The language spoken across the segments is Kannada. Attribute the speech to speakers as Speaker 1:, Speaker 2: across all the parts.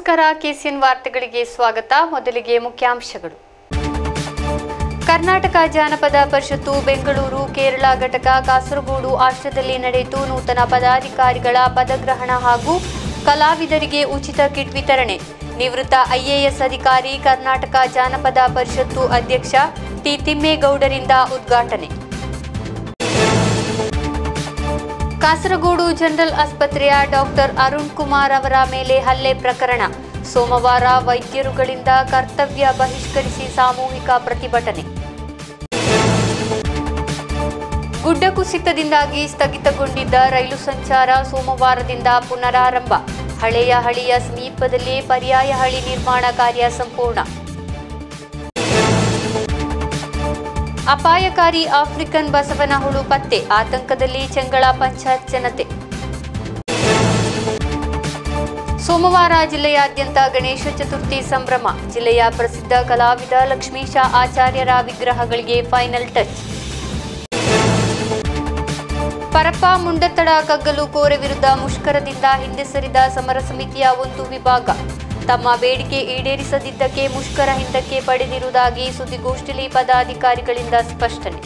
Speaker 1: ನಮಸ್ಕಾರ ಕೆಸಿಎನ್ ವಾರ್ತೆಗಳಿಗೆ ಸ್ವಾಗತ ಮೊದಲಿಗೆ ಮುಖ್ಯಾಂಶಗಳು ಕರ್ನಾಟಕ ಜಾನಪದ ಪರಿಷತ್ತು ಬೆಂಗಳೂರು ಕೇರಳ ಘಟಕ ಕಾಸರಗೋಡು ಆಶ್ರಯದಲ್ಲಿ ನಡೆಯಿತು ನೂತನ ಪದಾಧಿಕಾರಿಗಳ ಪದಗ್ರಹಣ ಹಾಗೂ ಕಲಾವಿದರಿಗೆ ಉಚಿತ ಕಿಟ್ ವಿತರಣೆ ನಿವೃತ್ತ ಐಎಎಸ್ ಅಧಿಕಾರಿ ಕರ್ನಾಟಕ ಜಾನಪದ ಪರಿಷತ್ತು ಅಧ್ಯಕ್ಷ ಟಿ ತಿಮ್ಮೇಗೌಡರಿಂದ ಉದ್ಘಾಟನೆ ಕಾಸರಗೋಡು ಜನರಲ್ ಆಸ್ಪತ್ರೆಯ ಡಾಕ್ಟರ್ ಅರುಣ್ ಕುಮಾರ್ ಅವರ ಮೇಲೆ ಹಲ್ಲೆ ಪ್ರಕರಣ ಸೋಮವಾರ ವೈದ್ಯರುಗಳಿಂದ ಕರ್ತವ್ಯ ಬಹಿಷ್ಕರಿಸಿ ಸಾಮೂಹಿಕ ಪ್ರತಿಭಟನೆ ಗುಡ್ಡ ಕುಸಿತದಿಂದಾಗಿ ಸ್ಥಗಿತಗೊಂಡಿದ್ದ ರೈಲು ಸಂಚಾರ ಸೋಮವಾರದಿಂದ ಪುನರಾರಂಭ ಹಳೆಯ ಹಳಿಯ ಸಮೀಪದಲ್ಲಿ ಪರ್ಯಾಯ ಹಳಿ ನಿರ್ಮಾಣ ಕಾರ್ಯ ಸಂಪೂರ್ಣ ಅಪಾಯಕಾರಿ ಆಫ್ರಿಕನ್ ಬಸವನ ಹುಳು ಪತ್ತೆ ಆತಂಕದಲ್ಲಿ ಚೆಂಗಳ ಪಂಚಾಯತ್ ಜನತೆ ಸೋಮವಾರ ಜಿಲ್ಲೆಯಾದ್ಯಂತ ಗಣೇಶ ಚತುರ್ಥಿ ಸಂಭ್ರಮ ಜಿಲ್ಲೆಯ ಪ್ರಸಿದ್ಧ ಕಲಾವಿದ ಲಕ್ಷ್ಮೀಶ ಆಚಾರ್ಯರ ವಿಗ್ರಹಗಳಿಗೆ ಫೈನಲ್ ಟಚ್ ಪರಪ್ಪ ಮುಂಡತ್ತಡ ಕಗ್ಗಲು ಕೋರೆ ವಿರುದ್ಧ ಮುಷ್ಕರದಿಂದ ಹಿಂದೆ ಸರಿದ ಸಮರ ಸಮಿತಿಯ ಒಂದು ವಿಭಾಗ ತಮ್ಮ ಬೇಡಿಕೆ ಈಡೇರಿಸದಿದ್ದಕ್ಕೆ ಮುಷ್ಕರ ಹಿಂದಕ್ಕೆ ಪಡೆದಿರುವುದಾಗಿ ಸುದ್ದಿಗೋಷ್ಠಿಯಲ್ಲಿ ಪದಾಧಿಕಾರಿಗಳಿಂದ ಸ್ಪಷ್ಟನೆ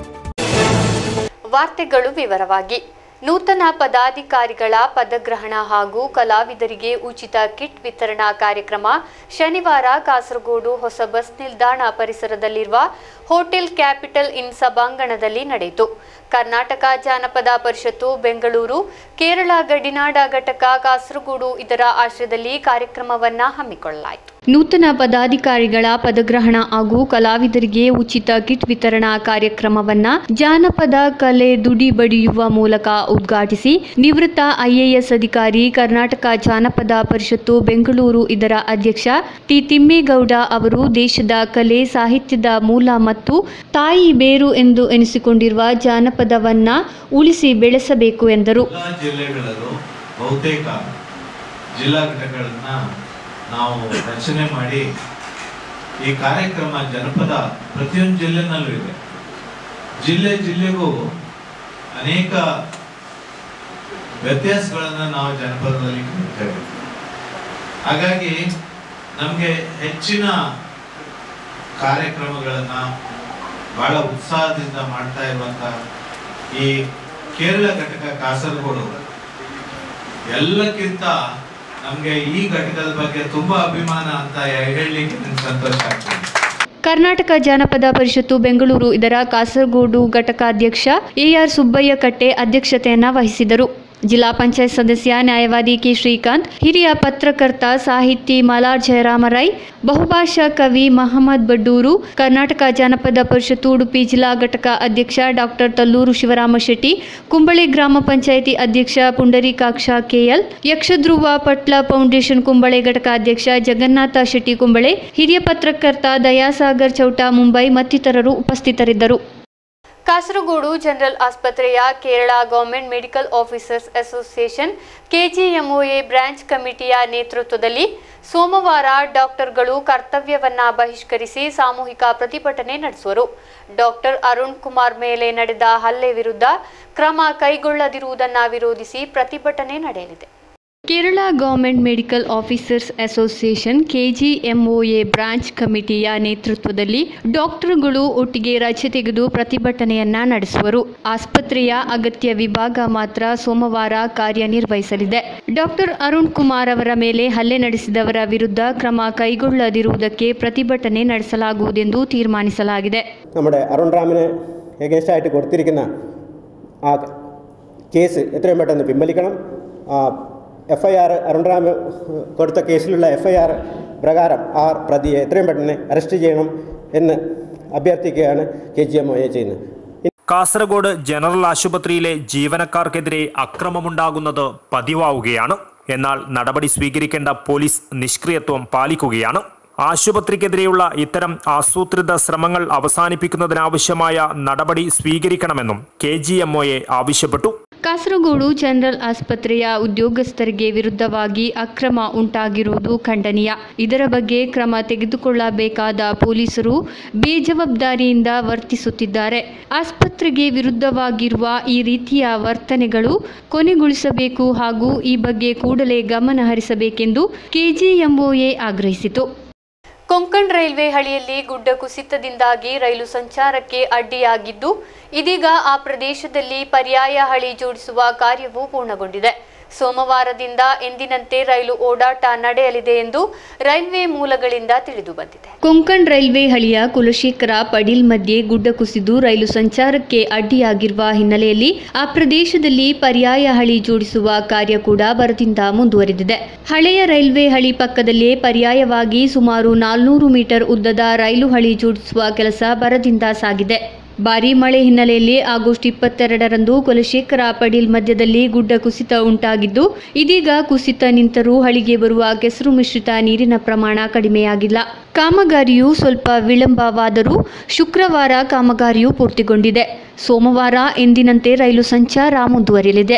Speaker 1: ವಾರ್ತೆಗಳು ವಿವರವಾಗಿ ನೂತನ ಪದಾಧಿಕಾರಿಗಳ ಪದಗ್ರಹಣ ಹಾಗೂ ಕಲಾವಿದರಿಗೆ ಉಚಿತ ಕಿಟ್ ವಿತರಣಾ ಕಾರ್ಯಕ್ರಮ ಶನಿವಾರ ಕಾಸರಗೋಡು ಹೊಸ ಬಸ್ ನಿಲ್ದಾಣ ಪರಿಸರದಲ್ಲಿರುವ ಹೋಟೆಲ್ ಕ್ಯಾಪಿಟಲ್ ಇನ್ ಸಭಾಂಗಣದಲ್ಲಿ ನಡೆಯಿತು ಕರ್ನಾಟಕ ಜಾನಪದ ಪರಿಷತ್ತು ಬೆಂಗಳೂರು ಕೇರಳ ಗಡಿನಾಡ ಘಟಕ ಕಾಸರಗೋಡು ಇದರ ಆಶ್ರಯದಲ್ಲಿ ಕಾರ್ಯಕ್ರಮವನ್ನ ಹಮ್ಮಿಕೊಳ್ಳಲಾಯಿತು ನೂತನ ಪದಾಧಿಕಾರಿಗಳ ಪದಗ್ರಹಣ ಹಾಗೂ ಕಲಾವಿದರಿಗೆ ಉಚಿತ ಕಿಟ್ ವಿತರಣಾ ಕಾರ್ಯಕ್ರಮವನ್ನ ಜಾನಪದ ಕಲೆ ದುಡಿ ಬಡಿಯುವ ಮೂಲಕ ಉದ್ಘಾಟಿಸಿ ನಿವೃತ್ತ ಐಎಎಸ್ ಅಧಿಕಾರಿ ಕರ್ನಾಟಕ ಜಾನಪದ ಪರಿಷತ್ತು ಬೆಂಗಳೂರು ಇದರ ಅಧ್ಯಕ್ಷ ಟಿ ತಿಮ್ಮೇಗೌಡ ಅವರು ದೇಶದ ಕಲೆ ಸಾಹಿತ್ಯದ ಮೂಲ ಮತ್ತು ತಾಯಿ ಬೇರು ಎಂದು ಎನಿಸಿಕೊಂಡಿರುವ ಜಾನಪದವನ್ನ ಉಳಿಸಿ ಬೆಳೆಸಬೇಕು ಎಂದರು
Speaker 2: ಎಲ್ಲ ಜಿಲ್ಲೆಗಳಲ್ಲೂ ಬಹುತೇಕ ಜಿಲ್ಲಾ ಘಟಕಗಳನ್ನ ನಾವು ರಚನೆ ಮಾಡಿ ಈ ಕಾರ್ಯಕ್ರಮ ಜನಪದ ಪ್ರತಿಯೊಂದು ಜಿಲ್ಲೆನಲ್ಲೂ ಇದೆ ಜಿಲ್ಲೆ ಜಿಲ್ಲೆಗೂ ಅನೇಕ ವ್ಯತ್ಯಾಸಗಳನ್ನ ನಾವು ಜನಪದದಲ್ಲಿ ಕಾಣ್ತೇವೆ ಹಾಗಾಗಿ ನಮಗೆ ಹೆಚ್ಚಿನ ಕಾರ್ಯಕ್ರಮಗಳನ್ನ ಬಹಳ ಉತ್ಸಾಹದಿಂದ ಮಾಡ್ತಾ ಇರುವಂತ ಈ ಕೇರಳ ಘಟಕ ಕಾಸರಗೋಡು ಎಲ್ಲಕ್ಕಿಂತ ನಮ್ಗೆ ಈ ಘಟಕದ ಬಗ್ಗೆ ತುಂಬಾ ಅಭಿಮಾನ ಅಂತ ಹೇಳಲಿಕ್ಕೆ ನಂಗೆ ಸಂತೋಷ ಆಗ್ತದೆ
Speaker 1: ಕರ್ನಾಟಕ ಜಾನಪದ ಪರಿಷತ್ತು ಬೆಂಗಳೂರು ಇದರ ಕಾಸರಗೋಡು ಘಟಕಾಧ್ಯಕ್ಷ ಎಆರ್ ಸುಬ್ಬಯ್ಯ ಕಟ್ಟೆ ಅಧ್ಯಕ್ಷತೆಯನ್ನ ವಹಿಸಿದರು ಜಿಲ್ಲಾ ಪಂಚಾಯತ್ ಸದಸ್ಯ ನ್ಯಾಯವಾದಿ ಕೆ ಶ್ರೀಕಾಂತ್ ಹಿರಿಯ ಪತ್ರಕರ್ತ ಸಾಹಿತಿ ಮಲಾರ್ ಜಯರಾಮರೈ ಬಹುಭಾಷಾ ಕವಿ ಮಹಮ್ಮದ್ ಬಡ್ಡೂರು ಕರ್ನಾಟಕ ಜಾನಪದ ಪರಿಷತ್ತು ಉಡುಪಿ ಜಿಲ್ಲಾ ಘಟಕ ಅಧ್ಯಕ್ಷ ಡಾಕ್ಟರ್ ತಲ್ಲೂರು ಶಿವರಾಮ ಶೆಟ್ಟಿ ಕುಂಬಳೆ ಗ್ರಾಮ ಪಂಚಾಯಿತಿ ಅಧ್ಯಕ್ಷ ಪುಂಡರೀಕಾಕ್ಷ ಕೆಎಲ್ ಯಕ್ಷಧ್ರುವ ಪಟ್ಲ ಫೌಂಡೇಶನ್ ಕುಂಬಳೆ ಘಟಕ ಅಧ್ಯಕ್ಷ ಜಗನ್ನಾಥ ಶೆಟ್ಟಿ ಕುಂಬಳೆ ಹಿರಿಯ ಪತ್ರಕರ್ತ ದಯಾಸಾಗರ್ ಚೌಟ ಮುಂಬೈ ಮತ್ತಿತರರು ಉಪಸ್ಥಿತರಿದ್ದರು ಕಾಸರಗೋಡು ಜನರಲ್ ಆಸ್ಪತ್ರೆಯ Kerala government medical officers association KGMOA branch ಕಮಿಟಿಯ ನೇತೃತ್ವದಲ್ಲಿ ಸೋಮವಾರ ಡಾಕ್ಟರ್ಗಳು ಕರ್ತವ್ಯವನ್ನ ಬಹಿಷ್ಕರಿಸಿ ಸಾಮೂಹಿಕ ಪ್ರತಿಭಟನೆ ನಡೆಸುವರು ಡಾಕ್ಟರ್ ಅರುಣ್ ಕುಮಾರ್ ಮೇಲೆ ನಡೆದ ಹಲ್ಲೆ ವಿರುದ್ಧ ಕ್ರಮ ಕೈಗೊಳ್ಳದಿರುವುದನ್ನು ವಿರೋಧಿಸಿ ಪ್ರತಿಭಟನೆ ನಡೆಯಲಿದೆ Kerala government medical officers association KGMOA branch ಕಮಿಟಿಯ ನೇತೃತ್ವದಲ್ಲಿ ಡಾಕ್ಟರ್ಗಳು ಒಟ್ಟಿಗೆ ರಜೆ ತೆಗೆದು ಪ್ರತಿಭಟನೆಯನ್ನ ನಡೆಸುವರು ಆಸ್ಪತ್ರೆಯ ಅಗತ್ಯ ವಿಭಾಗ ಮಾತ್ರ ಸೋಮವಾರ ಕಾರ್ಯನಿರ್ವಹಿಸಲಿದೆ ಡಾಕ್ಟರ್ ಅರುಣ್ ಕುಮಾರ್ ಅವರ ಮೇಲೆ ಹಲ್ಲೆ ನಡೆಸಿದವರ ವಿರುದ್ಧ ക്രമ കൈകൊള്ളതിരുವುದಕ್ಕೆ പ്രതിഭಟನೆ ನಡೆಸಲಾಗುವುದೆಂದು തീരുമാനിಸಲಾಗಿದೆ
Speaker 3: നമ്മുടെ അരുൺ റാമിന് എഗൻസ്റ്റ് ആയിട്ട് കൊടുത്തിരിക്കുന്ന ആ കേസ് എത്രയും പെട്ടെന്ന് പിൻവലിക്കണം F I R Arun Ram കൊടുത്ത കേസിലുള്ള എഫ് ഐ ആർ പ്രകാരം ആ പ്രതിയെ എത്രയും പെട്ടെന്ന് അറസ്റ്റ് ചെയ്യണം എന്ന് അഭ്യർത്ഥിക്കുകയാണ് K G M O A ചെയ്യുന്നത്
Speaker 4: കാസർഗോഡ് ജനറൽ ആശുപത്രിയിലെ ജീവനക്കാർക്കെതിരെ അക്രമമുണ്ടാകുന്നത് പതിവാവുകയാണ് എന്നാൽ നടപടി സ്വീകരിക്കേണ്ട പോലീസ് നിഷ്ക്രിയത്വം പാലിക്കുകയാണ് ആശുപത്രിക്കെതിരെയുള്ള ഇത്തരം ആസൂത്രിത ശ്രമങ്ങൾ അവസാനിപ്പിക്കുന്നതിനാവശ്യമായ നടപടി സ്വീകരിക്കണമെന്നും കെ ജി എം ഒയെ ആവശ്യപ്പെട്ടു
Speaker 1: ಕಾಸರಗೋಡು ಜನರಲ್ ಆಸ್ಪತ್ರೆಯ ಉದ್ಯೋಗಸ್ಥರಿಗೆ ವಿರುದ್ಧವಾಗಿ ಅಕ್ರಮ ಉಂಟಾಗಿರುವುದು ಖಂಡನೀಯ ಇದರ ಬಗ್ಗೆ ಕ್ರಮ ತೆಗೆದುಕೊಳ್ಳಬೇಕಾದ ಪೊಲೀಸರು ಬೇಜವಾಬ್ದಾರಿಯಿಂದ ವರ್ತಿಸುತ್ತಿದ್ದಾರೆ ಆಸ್ಪತ್ರೆಗೆ ವಿರುದ್ಧವಾಗಿರುವ ಈ ರೀತಿಯ ವರ್ತನೆಗಳು ಕೊನೆಗೊಳಿಸಬೇಕು ಹಾಗೂ ಈ ಬಗ್ಗೆ ಕೂಡಲೇ ಗಮನ ಹರಿಸಬೇಕೆಂದು ಕೆಜಿಎಂಒಎ ಆಗ್ರಹಿಸಿತು ಕೊಂಕಣ್ ರೈಲ್ವೆ ಹಳಿಯಲ್ಲಿ ಗುಡ್ಡ ಕುಸಿತದಿಂದಾಗಿ ರೈಲು ಸಂಚಾರಕ್ಕೆ ಅಡ್ಡಿಯಾಗಿದ್ದು ಇದೀಗ ಆ ಪ್ರದೇಶದಲ್ಲಿ ಪರ್ಯಾಯ ಹಳಿ ಜೋಡಿಸುವ ಕಾರ್ಯವು ಪೂರ್ಣಗೊಂಡಿದೆ ಸೋಮವಾರದಿಂದ ಎಂದಿನಂತೆ ರೈಲು ಓಡಾಟ ನಡೆಯಲಿದೆ ಎಂದು ರೈಲ್ವೆ ಮೂಲಗಳಿಂದ ತಿಳಿದು ಬಂದಿದೆ ಕೊಂಕಣ್ ರೈಲ್ವೆ ಹಳಿಯ ಕುಲಶೇಖರ ಪಡೀಲ್ ಮಧ್ಯೆ ಗುಡ್ಡ ಕುಸಿದು ರೈಲು ಸಂಚಾರಕ್ಕೆ ಅಡ್ಡಿಯಾಗಿರುವ ಹಿನ್ನೆಲೆಯಲ್ಲಿ ಆ ಪ್ರದೇಶದಲ್ಲಿ ಪರ್ಯಾಯ ಹಳಿ ಜೋಡಿಸುವ ಕಾರ್ಯ ಕೂಡ ಬರದಿಂದ ಮುಂದುವರೆದಿದೆ ಹಳೆಯ ರೈಲ್ವೆ ಹಳಿ ಪಕ್ಕದಲ್ಲೇ ಪರ್ಯಾಯವಾಗಿ ಸುಮಾರು ನಾಲ್ನೂರು ಮೀಟರ್ ಉದ್ದದ ರೈಲು ಹಳಿ ಜೋಡಿಸುವ ಕೆಲಸ ಬರದಿಂದ ಸಾಗಿದೆ ಭಾರೀ ಮಳೆ ಹಿನ್ನೆಲೆಯಲ್ಲಿ ಆಗಸ್ಟ್ ಇಪ್ಪತ್ತೆರಡರಂದು ಕುಲಶೇಖರ ಪಡೀಲ್ ಮಧ್ಯದಲ್ಲಿ ಗುಡ್ಡ ಕುಸಿತ ಉಂಟಾಗಿದ್ದು ಇದೀಗ ಕುಸಿತ ನಿಂತರೂ ಹಳಿಗೆ ಬರುವ ಕೆಸರು ಮಿಶ್ರಿತ ನೀರಿನ ಪ್ರಮಾಣ ಕಡಿಮೆಯಾಗಿಲ್ಲ ಕಾಮಗಾರಿಯು ಸ್ವಲ್ಪ ವಿಳಂಬವಾದರೂ ಶುಕ್ರವಾರ ಕಾಮಗಾರಿಯು ಪೂರ್ತಿಗೊಂಡಿದೆ ಸೋಮವಾರ ಎಂದಿನಂತೆ ರೈಲು ಸಂಚಾರ ಮುಂದುವರಿಯಲಿದೆ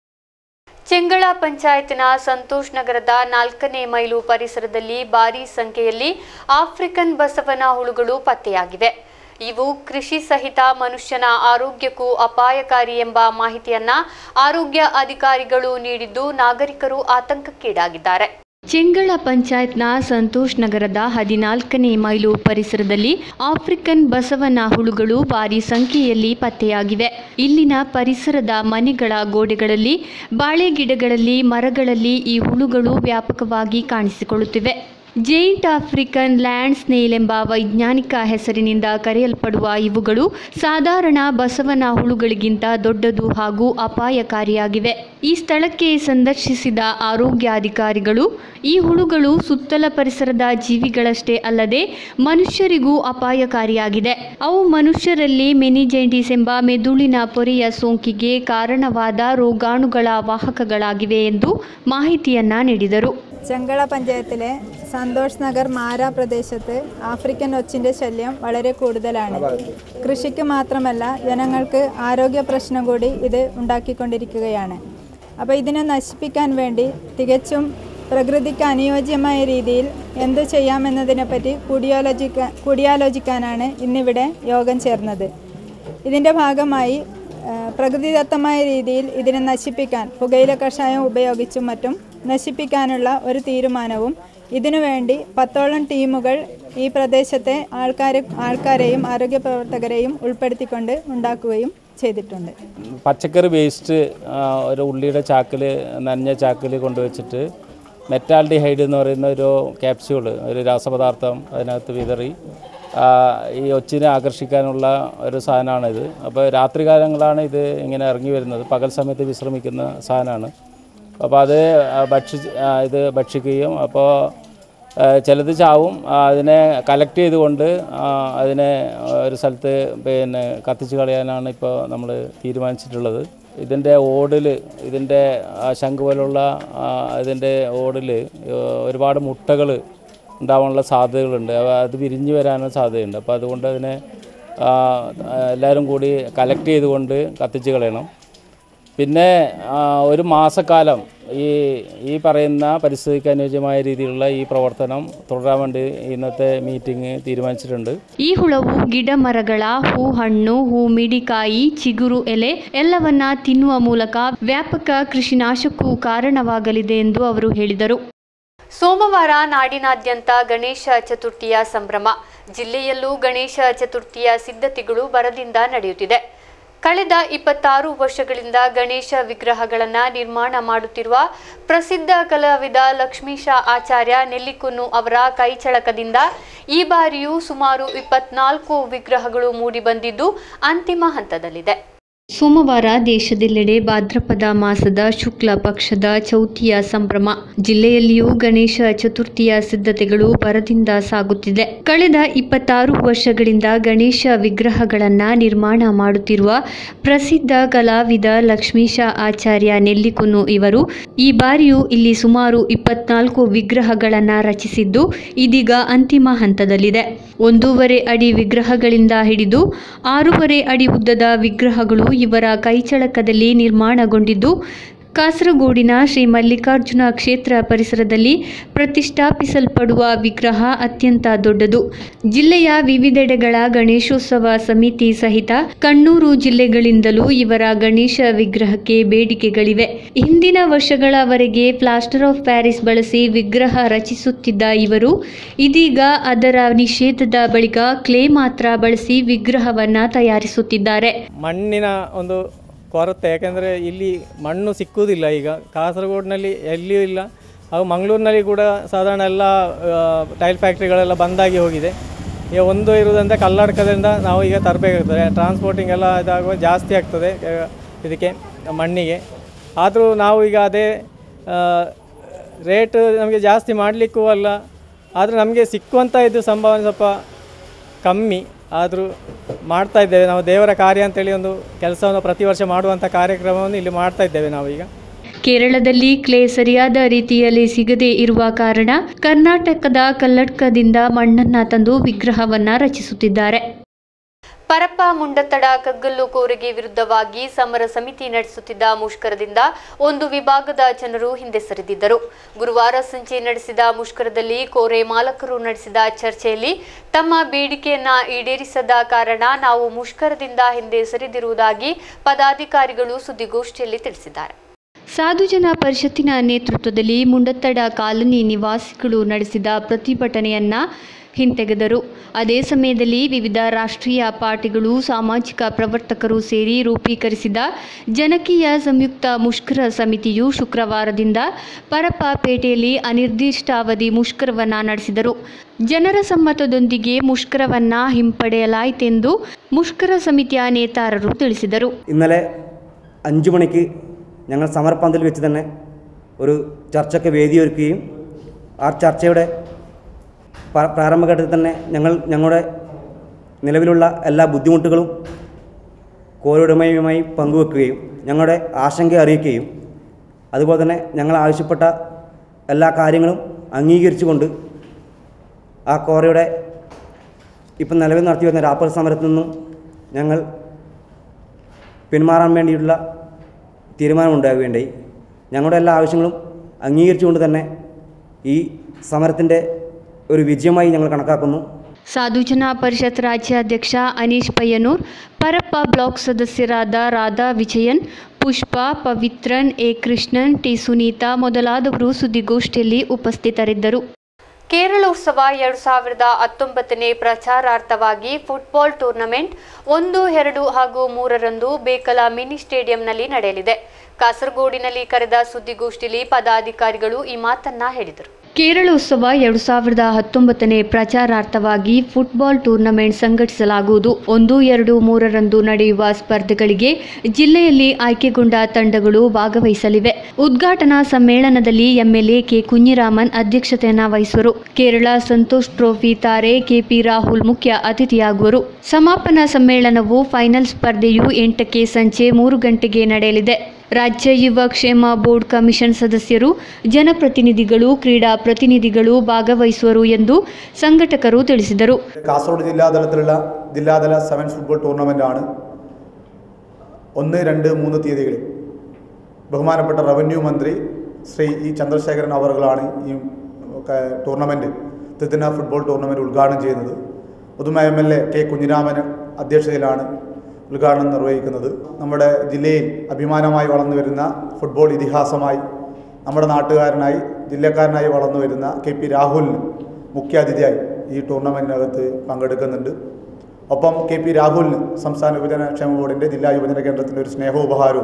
Speaker 1: ಚೆಂಗಳ ಪಂಚಾಯತ್ನ ಸಂತೋಷ್ ನಗರದ ನಾಲ್ಕನೇ ಮೈಲು ಪರಿಸರದಲ್ಲಿ ಭಾರೀ ಸಂಖ್ಯೆಯಲ್ಲಿ ಆಫ್ರಿಕನ್ ಬಸವನ ಹುಳುಗಳು ಪತ್ತೆಯಾಗಿವೆ ಇವು ಕೃಷಿ ಸಹಿತ ಮನುಷ್ಯನ ಆರೋಗ್ಯಕ್ಕೂ ಅಪಾಯಕಾರಿ ಎಂಬ ಮಾಹಿತಿಯನ್ನ ಆರೋಗ್ಯ ಅಧಿಕಾರಿಗಳು ನೀಡಿದ್ದು ನಾಗರಿಕರು ಆತಂಕಕ್ಕೀಡಾಗಿದ್ದಾರೆ ಚೆಂಗಳ ಪಂಚಾಯತ್ನ ಸಂತೋಷ್ ನಗರದ ಹದಿನಾಲ್ಕನೇ ಮೈಲು ಪರಿಸರದಲ್ಲಿ ಆಫ್ರಿಕನ್ ಬಸವನ ಹುಳುಗಳು ಭಾರಿ ಸಂಖ್ಯೆಯಲ್ಲಿ ಪತ್ತೆಯಾಗಿವೆ ಇಲ್ಲಿನ ಪರಿಸರದ ಮನೆಗಳ ಗೋಡೆಗಳಲ್ಲಿ ಬಾಳೆ ಗಿಡಗಳಲ್ಲಿ ಮರಗಳಲ್ಲಿ ಈ ಹುಳುಗಳು ವ್ಯಾಪಕವಾಗಿ ಕಾಣಿಸಿಕೊಳ್ಳುತ್ತಿವೆ ಜೈಂಟ್ ಆಫ್ರಿಕನ್ ಲ್ಯಾಂಡ್ ಸ್ನೇಲ್ ಎಂಬ ವೈಜ್ಞಾನಿಕ ಹೆಸರಿನಿಂದ ಕರೆಯಲ್ಪಡುವ ಇವುಗಳು ಸಾಧಾರಣ ಬಸವನ ಹುಳುಗಳಿಗಿಂತ ದೊಡ್ಡದು ಹಾಗೂ ಅಪಾಯಕಾರಿಯಾಗಿವೆ ಈ ಸ್ಥಳಕ್ಕೆ ಸಂದರ್ಶಿಸಿದ ಆರೋಗ್ಯಾಧಿಕಾರಿಗಳು ಈ ಹುಳುಗಳು ಸುತ್ತಲ ಪರಿಸರದ ಜೀವಿಗಳಷ್ಟೇ ಅಲ್ಲದೆ ಮನುಷ್ಯರಿಗೂ ಅಪಾಯಕಾರಿಯಾಗಿದೆ ಅವು ಮನುಷ್ಯರಲ್ಲಿ ಮೆನಿಜೈಂಟಿಸ್ ಎಂಬ ಮೆದುಳಿನ ಪೊರೆಯ ಸೋಂಕಿಗೆ ಕಾರಣವಾದ ರೋಗಾಣುಗಳ ವಾಹಕಗಳಾಗಿವೆ ಎಂದು മാഹിതിയನ್ನ ನೀಡಿದರು
Speaker 5: ചെങ്കള പഞ്ചായത്തിലെ സന്തോഷ് നഗർ മാര പ്രദേശത്ത് ആഫ്രിക്കൻ ഒച്ചിൻ്റെ ശല്യം വളരെ കൂടുതലാണ് കൃഷിക്ക് മാത്രമല്ല ജനങ്ങൾക്ക് ആരോഗ്യ പ്രശ്നം കൂടി ഇത് ഉണ്ടാക്കിക്കൊണ്ടിരിക്കുകയാണ് അപ്പോൾ ഇതിനെ നശിപ്പിക്കാൻ വേണ്ടി തികച്ചും പ്രകൃതിക്ക് അനുയോജ്യമായ രീതിയിൽ എന്തു ചെയ്യാമെന്നതിനെപ്പറ്റി കൂടിയാലോചിക്കാൻ കൂടിയാലോചിക്കാനാണ് ഇന്നിവിടെ യോഗം ചേർന്നത് ഇതിൻ്റെ ഭാഗമായി ആ, പ്രകൃതിദത്തമായ രീതിയിൽ ഇതിനെ നശിപ്പിക്കാൻ പുകയില കഷായം ഉപയോഗിച്ചും മറ്റും നശിപ്പിക്കാനുള്ള ഒരു തീരുമാനവും ഇതിനുവേണ്ടി പത്തോളം ടീമുകൾ ഈ പ്രദേശത്തെ ആൾക്കാരെ ആൾക്കാരെയും ആരോഗ്യ പ്രവർത്തകരെയും ഉൾപ്പെടുത്തിക്കൊണ്ട് ഉണ്ടാക്കുകയും ചെയ്തിട്ടുണ്ട്
Speaker 6: പച്ചക്കറി വേസ്റ്റ് ആ, ഒരു ഉള്ളിയുടെ ചാക്കിൽ നനഞ്ഞ ചാക്കിൽ കൊണ്ടുവച്ചിട്ട് മെറ്റാൽഡിഹൈഡ് എന്ന് പറയുന്ന ഒരു ക്യാപ്സ്യൂൾ ഒരു രാസപദാർത്ഥം അതിനകത്ത് വിതറി ആ, ഈ ഒച്ചിനെ ആകർഷിക്കാനുള്ള ഒരു സാധനമാണിത് അപ്പോൾ രാത്രികാലങ്ങളാണ് ഇത് ഇങ്ങനെ ഇറങ്ങി വരുന്നത് പകൽ സമയത്ത് വിശ്രമിക്കുന്ന സാധനമാണ് അപ്പോൾ അത് ആ, ഭക്ഷിച്ച് ആ, ഇത് ഭക്ഷിക്കുകയും അപ്പോൾ ആ, ചിലത് ചാവും ആ, അതിനെ കലക്ട് ചെയ്തുകൊണ്ട് ആ, അതിനെ ഒരു സ്ഥലത്ത് പിന്നെ കത്തിച്ച് കളയാനാണ് ഇപ്പോൾ നമ്മൾ തീരുമാനിച്ചിട്ടുള്ളത് ഇതിൻ്റെ ഓടിൽ ഇതിൻ്റെ ആ, ശംഖ് പോലുള്ള ആ, ഇതിൻ്റെ ഓടിൽ ഒരുപാട് മുട്ടകൾ ഉണ്ടാവാനുള്ള സാധ്യതകളുണ്ട് അവ അത് വിരിഞ്ഞു വരാനുള്ള സാധ്യതയുണ്ട് അപ്പോൾ അതുകൊണ്ട് അതിനെ ആ, എല്ലാവരും കൂടി കലക്ട് ചെയ്തുകൊണ്ട് കത്തിച്ച് കളയണം പിന്നെ ആ, ഒരു മാസക്കാലം ഈ ഈ പറയുന്ന പരിസ്ഥിതിക്ക് അനുയോജ്യമായ രീതിയിലുള്ള ഈ പ്രവർത്തനം തുടരാൻ വേണ്ടി ഇന്നത്തെ മീറ്റിംഗ് തീരുമാനിച്ചിട്ടുണ്ട്
Speaker 1: ಈ ಹುಳವು ಗಿಡ ಮರಗಳ ಹೂ ಹಣ್ಣು ಹೂ ಮಿಡಿಕಾಯಿ ಚಿಗುರು ಎಲೆ ಎಲ್ಲವನ್ನ ತಿನ್ನುವ ಮೂಲಕ ವ್ಯಾಪಕ ಕೃಷಿ ನಾಶಕ್ಕೂ ಕಾರಣವಾಗಲಿದೆ ಎಂದು ಅವರು ಹೇಳಿದರು ಸೋಮವಾರ ನಾಡಿನಾದ್ಯಂತ ಗಣೇಶ ಚತುರ್ಥಿಯ ಸಂಭ್ರಮ ಜಿಲ್ಲೆಯಲ್ಲೂ ಗಣೇಶ ಚತುರ್ಥಿಯ ಸಿದ್ಧತೆಗಳು ಬರದಿಂದ ನಡೆಯುತ್ತಿದೆ ಕಳೆದ ಇಪ್ಪತ್ತಾರು ವರ್ಷಗಳಿಂದ ಗಣೇಶ ವಿಗ್ರಹಗಳನ್ನು ನಿರ್ಮಾಣ ಮಾಡುತ್ತಿರುವ ಪ್ರಸಿದ್ಧ ಕಲಾವಿದ ಲಕ್ಷ್ಮೀಶ ಆಚಾರ್ಯ ನೆಲ್ಲಿಕುನ್ನು ಅವರ ಕೈಚಳಕದಿಂದ ಈ ಬಾರಿಯೂ ಸುಮಾರು ಇಪ್ಪತ್ನಾಲ್ಕು ವಿಗ್ರಹಗಳು ಮೂಡಿಬಂದಿದ್ದು ಅಂತಿಮ ಹಂತದಲ್ಲಿದೆ ಸೋಮವಾರ ದೇಶದೆಲ್ಲೆಡೆ ಭಾದ್ರಪದ ಮಾಸದ ಶುಕ್ಲ ಪಕ್ಷದ ಚೌತಿಯ ಸಂಭ್ರಮ ಜಿಲ್ಲೆಯಲ್ಲಿಯೂ ಗಣೇಶ ಚತುರ್ಥಿಯ ಸಿದ್ಧತೆಗಳು ಭರದಿಂದ ಸಾಗುತ್ತಿದೆ ಕಳೆದ ಇಪ್ಪತ್ತಾರು ವರ್ಷಗಳಿಂದ ಗಣೇಶ ವಿಗ್ರಹಗಳನ್ನ ನಿರ್ಮಾಣ ಮಾಡುತ್ತಿರುವ ಪ್ರಸಿದ್ಧ ಕಲಾವಿದ ಲಕ್ಷ್ಮೀಶ ಆಚಾರ್ಯ ನೆಲ್ಲಿಕುನ್ನು ಇವರು ಈ ಬಾರಿಯೂ ಇಲ್ಲಿ ಸುಮಾರು ಇಪ್ಪತ್ನಾಲ್ಕು ವಿಗ್ರಹಗಳನ್ನ ರಚಿಸಿದ್ದು ಇದೀಗ ಅಂತಿಮ ಹಂತದಲ್ಲಿದೆ ಒಂದೂವರೆ ಅಡಿ ವಿಗ್ರಹಗಳಿಂದ ಹಿಡಿದು ಆರೂವರೆ ಅಡಿ ಉದ್ದದ ವಿಗ್ರಹಗಳು ಇವರ ಕೈಚಳಕದಲ್ಲಿ ನಿರ್ಮಾಣಗೊಂಡಿದ್ದು ಕಾಸರಗೋಡಿನ ಶ್ರೀ ಮಲ್ಲಿಕಾರ್ಜುನ ಕ್ಷೇತ್ರ ಪರಿಸರದಲ್ಲಿ ಪ್ರತಿಷ್ಠಾಪಿಸಲ್ಪಡುವ ವಿಗ್ರಹ ಅತ್ಯಂತ ದೊಡ್ಡದು ಜಿಲ್ಲೆಯ ವಿವಿಧೆಡೆಗಳ ಗಣೇಶೋತ್ಸವ ಸಮಿತಿ ಸಹಿತ ಕಣ್ಣೂರು ಜಿಲ್ಲೆಗಳಿಂದಲೂ ಇವರ ಗಣೇಶ ವಿಗ್ರಹಕ್ಕೆ ಬೇಡಿಕೆಗಳಿವೆ ಹಿಂದಿನ ವರ್ಷಗಳವರೆಗೆ ಪ್ಲಾಸ್ಟರ್ ಆಫ್ ಪ್ಯಾರಿಸ್ ಬಳಸಿ ವಿಗ್ರಹ ರಚಿಸುತ್ತಿದ್ದ ಇವರು ಇದೀಗ ಅದರ ನಿಷೇಧದ ಬಳಿಕ ಕ್ಲೇ ಮಾತ್ರ ಬಳಸಿ ವಿಗ್ರಹವನ್ನ ತಯಾರಿಸುತ್ತಿದ್ದಾರೆ
Speaker 7: ಮಣ್ಣಿನ ಒಂದು ಕೊರತೆ ಯಾಕೆಂದರೆ ಇಲ್ಲಿ ಮಣ್ಣು ಸಿಕ್ಕುವುದಿಲ್ಲ ಈಗ ಕಾಸರಗೋಡಿನಲ್ಲಿ ಎಲ್ಲಿಯೂ ಇಲ್ಲ ಹಾಗೂ ಮಂಗಳೂರಿನಲ್ಲಿ ಕೂಡ ಸಾಧಾರಣ ಎಲ್ಲ ಟೈಲ್ ಫ್ಯಾಕ್ಟ್ರಿಗಳೆಲ್ಲ ಬಂದಾಗಿ ಹೋಗಿದೆ ಈಗ ಒಂದು ಇರುವುದಂದರೆ ಕಲ್ಲಡ್ಕದಿಂದ ನಾವು ಈಗ ತರಬೇಕಾಗ್ತದೆ ಟ್ರಾನ್ಸ್ಪೋರ್ಟಿಂಗ್ ಎಲ್ಲ ಇದಾಗುವ ಜಾಸ್ತಿ ಆಗ್ತದೆ ಆ, ಇದಕ್ಕೆ ಮಣ್ಣಿಗೆ ಆದರೂ ನಾವು ಈಗ ಅದೇ ರೇಟ್ ನಮಗೆ ಜಾಸ್ತಿ ಮಾಡಲಿಕ್ಕೂ ಅಲ್ಲ ಆದರೆ ನಮಗೆ ಸಿಕ್ಕುವಂಥ ಇದು ಸಂಭಾವನೆ ಸ್ವಲ್ಪ ಕಮ್ಮಿ ಆದರೂ ಮಾಡ್ತಾ ಇದ್ದೇವೆ ನಾವು ದೇವರ ಕಾರ್ಯ ಅಂತೇಳಿ ಒಂದು ಕೆಲಸವನ್ನು ಪ್ರತಿ ವರ್ಷ ಮಾಡುವಂಥ ಕಾರ್ಯಕ್ರಮವನ್ನು ಇಲ್ಲಿ ಮಾಡ್ತಾ ಇದ್ದೇವೆ ನಾವೀಗ
Speaker 1: ಕೇರಳದಲ್ಲಿ ಕ್ಲೇ ಸರಿಯಾದ ರೀತಿಯಲ್ಲಿ ಸಿಗದೇ ಇರುವ ಕಾರಣ ಕರ್ನಾಟಕದ ಕಲ್ಲಡ್ಕದಿಂದ ಮಣ್ಣನ್ನ ತಂದು ವಿಗ್ರಹವನ್ನ ರಚಿಸುತ್ತಿದ್ದಾರೆ ಪರಪ್ಪ ಮುಂಡತ್ತಡ ಕಗ್ಗಲ್ಲು ಕೋರೆಗೆ ವಿರುದ್ಧವಾಗಿ ಸಮರ ಸಮಿತಿ ನಡೆಸುತ್ತಿದ್ದ ಮುಷ್ಕರದಿಂದ ಒಂದು ವಿಭಾಗದ ಜನರು ಹಿಂದೆ ಸರಿದಿದ್ದರು ಗುರುವಾರ ಸಂಜೆ ನಡೆಸಿದ ಮುಷ್ಕರದಲ್ಲಿ ಕೋರೆ ಮಾಲಕರು ನಡೆಸಿದ ಚರ್ಚೆಯಲ್ಲಿ ತಮ್ಮ ಬೇಡಿಕೆಯನ್ನ ಈಡೇರಿಸದ ಕಾರಣ ನಾವು ಮುಷ್ಕರದಿಂದ ಹಿಂದೆ ಸರಿದಿರುವುದಾಗಿ ಪದಾಧಿಕಾರಿಗಳು ಸುದ್ದಿಗೋಷ್ಠಿಯಲ್ಲಿ ತಿಳಿಸಿದ್ದಾರೆ ಸಾಧುಜನ ಪರಿಷತ್ತಿನ ನೇತೃತ್ವದಲ್ಲಿ ಮುಂಡತ್ತಡ ಕಾಲನಿ ನಿವಾಸಿಗಳು ನಡೆಸಿದ ಪ್ರತಿಭಟನೆಯನ್ನ ಹಿಂತೆಗೆದರು ಅದೇ ಸಮಯದಲ್ಲಿ ವಿವಿಧ ರಾಷ್ಟ್ರೀಯ ಪಾರ್ಟಿಗಳು ಸಾಮಾಜಿಕ ಪ್ರವರ್ತಕರು ಸೇರಿ ರೂಪೀಕರಿಸಿದ ಜನಕೀಯ ಸಂಯುಕ್ತ ಮುಷ್ಕರ ಸಮಿತಿಯು ಶುಕ್ರವಾರದಿಂದ ಪರಪ್ಪಪೇಟೆಯಲ್ಲಿ ಅನಿರ್ದಿಷ್ಟಾವಧಿ ಮುಷ್ಕರವನ್ನ ನಡೆಸಿದರು ಜನರ ಸಮ್ಮತದೊಂದಿಗೆ മുഷ്കരവನ್ನ ಹಿಂಪಡೆಯಲಾಯಿತೆಂದು മുഷ്കര സമിതിയ ನೇತಾರರು ತಿಳಿಸಿದರು
Speaker 8: ഇന്നലെ അഞ്ച് മണിക്ക് ഞങ്ങൾ സമരപ്പന്തൽ വെച്ച് തന്നെ ഒരു ചർച്ചയ്ക്ക് വേദിയൊരുക്കുകയും ആ ചർച്ചയുടെ പ്ര- പ്രാരംഭഘട്ടത്തിൽ തന്നെ ഞങ്ങൾ ഞങ്ങളുടെ നിലവിലുള്ള എല്ലാ ബുദ്ധിമുട്ടുകളും കോരുടമയുമായി പങ്കുവെക്കുകയും ഞങ്ങളുടെ ആശങ്ക അറിയിക്കുകയും അതുപോലെ തന്നെ ഞങ്ങൾ ആവശ്യപ്പെട്ട എല്ലാ കാര്യങ്ങളും അംഗീകരിച്ചുകൊണ്ട് ആ കോറയുടെ ഇപ്പം നിലവിൽ നടത്തി വരുന്ന രാപ്പൽ സമരത്തിൽ നിന്നും ഞങ്ങൾ പിന്മാറാൻ വേണ്ടിയിട്ടുള്ള തീരുമാനമുണ്ടാകുകയുണ്ടായി ഞങ്ങളുടെ എല്ലാ ആവശ്യങ്ങളും അംഗീകരിച്ചുകൊണ്ട് തന്നെ ഈ സമരത്തിൻ്റെ ഒരു വിജയമായി ഞങ്ങൾ കണക്കാക്കുന്നു
Speaker 1: ಸಾಧುಜನ ಪರಿಷತ್ ರಾಜ್ಯಾಧ್ಯಕ್ಷ ಅನೀಶ್ ಪಯ್ಯನೂರ್ ಪರಪ್ಪ ಬ್ಲಾಕ್ ಸದಸ್ಯರಾದ ರಾಧಾ ವಿಜಯನ್ ಪುಷ್ಪ ಪವಿತ್ರನ್ ಎ ಕೃಷ್ಣನ್ ಟಿ ಸುನೀತಾ ಮೊದಲಾದವರು ಸುದ್ದಿಗೋಷ್ಠಿಯಲ್ಲಿ ಉಪಸ್ಥಿತರಿದ್ದರು ಕೇರಳೋತ್ಸವ ಎರಡು ಸಾವಿರದ ಹತ್ತೊಂಬತ್ತನೇ ಪ್ರಚಾರಾರ್ಥವಾಗಿ ಫುಟ್ಬಾಲ್ ಟೂರ್ನಮೆಂಟ್ ಒಂದು ಎರಡು ಹಾಗೂ ಮೂರರಂದು ಬೇಕಲ ಮಿನಿ ಸ್ಟೇಡಿಯಂನಲ್ಲಿ ನಡೆಯಲಿದೆ ಕಾಸರಗೋಡಿನಲ್ಲಿ ಕರೆದ ಸುದ್ದಿಗೋಷ್ಠಿಯಲ್ಲಿ ಪದಾಧಿಕಾರಿಗಳು ಈ ಮಾತನ್ನ ಹೇಳಿದರು ಕೇರಳೋತ್ಸವ ಎರಡು ಸಾವಿರದ ಹತ್ತೊಂಬತ್ತನೇ ಪ್ರಚಾರಾರ್ಥವಾಗಿ ಫುಟ್ಬಾಲ್ ಟೂರ್ನಮೆಂಟ್ ಸಂಘಟಿಸಲಾಗುವುದು ಒಂದು ಎರಡು ಮೂರರಂದು ನಡೆಯುವ ಸ್ಪರ್ಧೆಗಳಿಗೆ ಜಿಲ್ಲೆಯಲ್ಲಿ ಆಯ್ಕೆಗೊಂಡ ತಂಡಗಳು ಭಾಗವಹಿಸಲಿವೆ ಉದ್ಘಾಟನಾ ಸಮ್ಮೇಳನದಲ್ಲಿ ಎಂಎಲ್ಎ ಕೆ ಕುഞ്ഞിರಾಮನ್ ಅಧ್ಯಕ್ಷತೆಯನ್ನ ವಹಿಸುವರು ಕೇರಳ ಸಂತೋಷ್ ಟ್ರೋಫಿ ತಾರೆ ಕೆಪಿ ರಾಹುಲ್ ಮುಖ್ಯ ಅತಿಥಿಯಾಗುವರು ಸಮಾಪನ ಸಮ್ಮೇಳನವು ಫೈನಲ್ ಸ್ಪರ್ಧೆಯು ಎಂಟಕ್ಕೆ ಸಂಜೆ ಮೂರು ಗಂಟೆಗೆ ನಡೆಯಲಿದೆ ರಾಜ್ಯ ಯುವ ಕ್ಷೇಮ ಬೋರ್ಡ್ ಕಮಿಷನ್ ಸದಸ್ಯರು ಜನಪ್ರತಿನಿಧಿಗಳು ಕ್ರೀಡಾ ಪ್ರತಿನಿಧಿಗಳು ಭಾಗವಹಿಸುವರು ಎಂದು ಸಂಘಟಕರು ತಿಳಿಸಿದರು
Speaker 9: കാസർഗോഡ് ജില്ലാതലത്തിലുള്ള ജില്ലാതല സെവൻസ് ഫുട്ബോൾ ടൂർണമെൻ്റാണ് ഒന്ന് രണ്ട് മൂന്ന് തീയതികളിൽ ബഹുമാനപ്പെട്ട റവന്യൂ മന്ത്രി ശ്രീ ഇ ചന്ദ്രശേഖരൻ അവറുകളാണ് ഈ ക- ടൂർണമെൻറ്റ് ത്രിദിന ഫുട്ബോൾ ടൂർണമെൻറ്റ് ഉദ്ഘാടനം ചെയ്യുന്നത് പുതുമ M L A K Kunhiraman അധ്യക്ഷതയിലാണ് ഉദ്ഘാടനം നിർവഹിക്കുന്നത് നമ്മുടെ ജില്ലയിൽ അഭിമാനമായി വളർന്നു വരുന്ന ഫുട്ബോൾ ഇതിഹാസമായി നമ്മുടെ നാട്ടുകാരനായി ജില്ലക്കാരനായി വളർന്നു വരുന്ന കെ പി രാഹുലിന് മുഖ്യ അതിഥിയായി ഈ ടൂർണമെൻറ്റിനകത്ത് പങ്കെടുക്കുന്നുണ്ട് ഒപ്പം കെ പി രാഹുലിന് സംസ്ഥാന യുവജന ക്ഷേമ ബോർഡിൻ്റെ ജില്ലാ യുവജന കേന്ദ്രത്തിൻ്റെ ഒരു സ്നേഹോപഹാരവും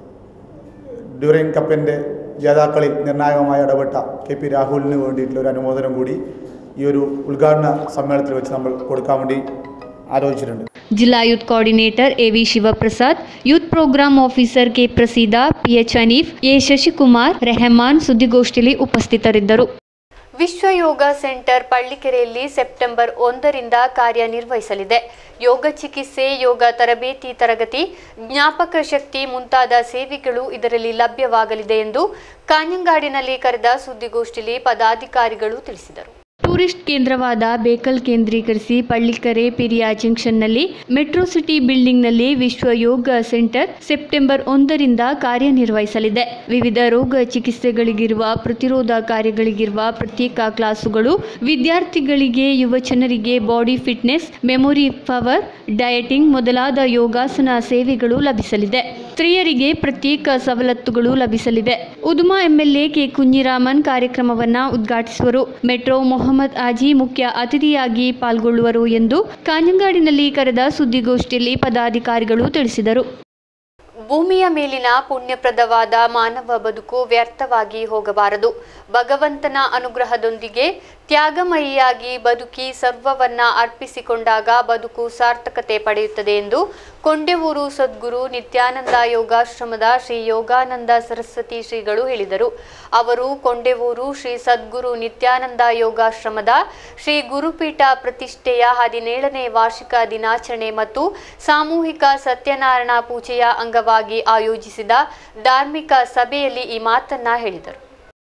Speaker 9: ഡ്യൂറിൻ കപ്പിൻ്റെ ജേതാക്കളിൽ നിർണായകമായി ഇടപെട്ട കെ പി രാഹുലിന് വേണ്ടിയിട്ടുള്ള ഒരു അനുമോദനം കൂടി ഈ ഒരു ഉദ്ഘാടന സമ്മേളനത്തിൽ വെച്ച് നമ്മൾ കൊടുക്കാൻ വേണ്ടി ആലോചിച്ചിട്ടുണ്ട്
Speaker 1: ಜಿಲ್ಲಾ youth coordinator AV Shivaprasad youth programme officer K Praseeda PH Hanif A Shashikumar Rehman ಸುದ್ದಿಗೋಷ್ಠಿಯಲ್ಲಿ ಉಪಸ್ಥಿತರಿದ್ದರು ವಿಶ್ವ ಯೋಗ ಸೆಂಟರ್ ಪಳ್ಳಿಕೆರೆಯಲ್ಲಿ ಸೆಪ್ಟೆಂಬರ್ ಒಂದರಿಂದ ಕಾರ್ಯನಿರ್ವಹಿಸಲಿದೆ ಯೋಗ ಚಿಕಿತ್ಸೆ ಯೋಗ ತರಬೇತಿ ತರಗತಿ ಜ್ಞಾಪಕ ಶಕ್ತಿ ಮುಂತಾದ ಸೇವೆಗಳು ಇದರಲ್ಲಿ ಲಭ್ಯವಾಗಲಿದೆ ಎಂದು ಕಾഞ്ഞങ്ങാಡಿನಲ್ಲಿ ಕರೆದ ಸುದ್ದಿಗೋಷ್ಠಿಯಲ್ಲಿ ಪದಾಧಿಕಾರಿಗಳು ತಿಳಿಸಿದರು ಟೂರಿಸ್ಟ್ ಕೇಂದ್ರವಾದ ಬೇಕಲ್ ಕೇಂದ್ರೀಕರಿಸಿ ಪಳ್ಳಿಕರೆ ಪೆರಿಯಾ ಜಂಕ್ಷನ್ನಲ್ಲಿ ಮೆಟ್ರೋ ಸಿಟಿ ಬಿಲ್ಡಿಂಗ್ನಲ್ಲಿ ವಿಶ್ವ ಯೋಗ ಸೆಂಟರ್ ಸೆಪ್ಟೆಂಬರ್ ಒಂದರಿಂದ ಕಾರ್ಯನಿರ್ವಹಿಸಲಿದೆ ವಿವಿಧ ರೋಗ ಚಿಕಿತ್ಸೆಗಳಿಗಿರುವ ಪ್ರತಿರೋಧ ಕಾರ್ಯಗಳಿಗಿರುವ ಪ್ರತ್ಯೇಕ ಕ್ಲಾಸುಗಳು ವಿದ್ಯಾರ್ಥಿಗಳಿಗೆ ಯುವ ಜನರಿಗೆ body fitness memory power dieting ಮೊದಲಾದ ಯೋಗಾಸನ ಸೇವೆಗಳು ಲಭಿಸಲಿದೆ ಸ್ತ್ರೀಯರಿಗೆ ಪ್ರತ್ಯೇಕ ಸವಲತ್ತುಗಳು ಲಭಿಸಲಿವೆ ಉದುಮಾ ಎಂಎಲ್ಎ ಕೆ ಕುഞ്ഞിರಾಮನ್ ಕಾರ್ಯಕ್ರಮವನ್ನ ಉದ್ಘಾಟಿಸುವರು ಮೆಟ್ರೋ ಮೊಹಮ್ಮದ್ ಆಜಿ ಮುಖ್ಯ ಅತಿಥಿಯಾಗಿ ಪಾಲ್ಗೊಳ್ಳುವರು ಎಂದು ಕಾಂಜಂಗಾಡಿನಲ್ಲಿ ಕರೆದ ಸುದ್ದಿಗೋಷ್ಠಿಯಲ್ಲಿ ಪದಾಧಿಕಾರಿಗಳು ತಿಳಿಸಿದರು ಭೂಮಿಯ ಮೇಲಿನ ಪುಣ್ಯಪ್ರದವಾದ ಮಾನವ ಬದುಕು ವ್ಯರ್ಥವಾಗಿ ಹೋಗಬಾರದು ಭಗವಂತನ ಅನುಗ್ರಹದೊಂದಿಗೆ ತ್ಯಾಗಮಯಿಯಾಗಿ ಬದುಕಿ ಸರ್ವವನ್ನ ಅರ್ಪಿಸಿಕೊಂಡಾಗ ಬದುಕು ಸಾರ್ಥಕತೆ ಪಡೆಯುತ್ತದೆ ಎಂದು ಕೊಂಡೆವೂರು ಸದ್ಗುರು ನಿತ್ಯಾನಂದ ಯೋಗಾಶ್ರಮದ ಶ್ರೀ ಯೋಗಾನಂದ ಸರಸ್ವತಿ ಶ್ರೀಗಳು ಹೇಳಿದರು ಅವರು ಕೊಂಡೆವೂರು ಶ್ರೀ ಸದ್ಗುರು ನಿತ್ಯಾನಂದ ಯೋಗಾಶ್ರಮದ ಶ್ರೀ ಗುರುಪೀಠ ಪ್ರತಿಷ್ಠೆಯ ಹದಿನೇಳನೇ ವಾರ್ಷಿಕ ದಿನಾಚರಣೆ ಮತ್ತು ಸಾಮೂಹಿಕ ಸತ್ಯನಾರಾಯಣ ಪೂಜೆಯ ಅಂಗವಾಗಿ ಆಯೋಜಿಸಿದ ಧಾರ್ಮಿಕ ಸಭೆಯಲ್ಲಿ ಈ ಮಾತನ್ನ ಹೇಳಿದರು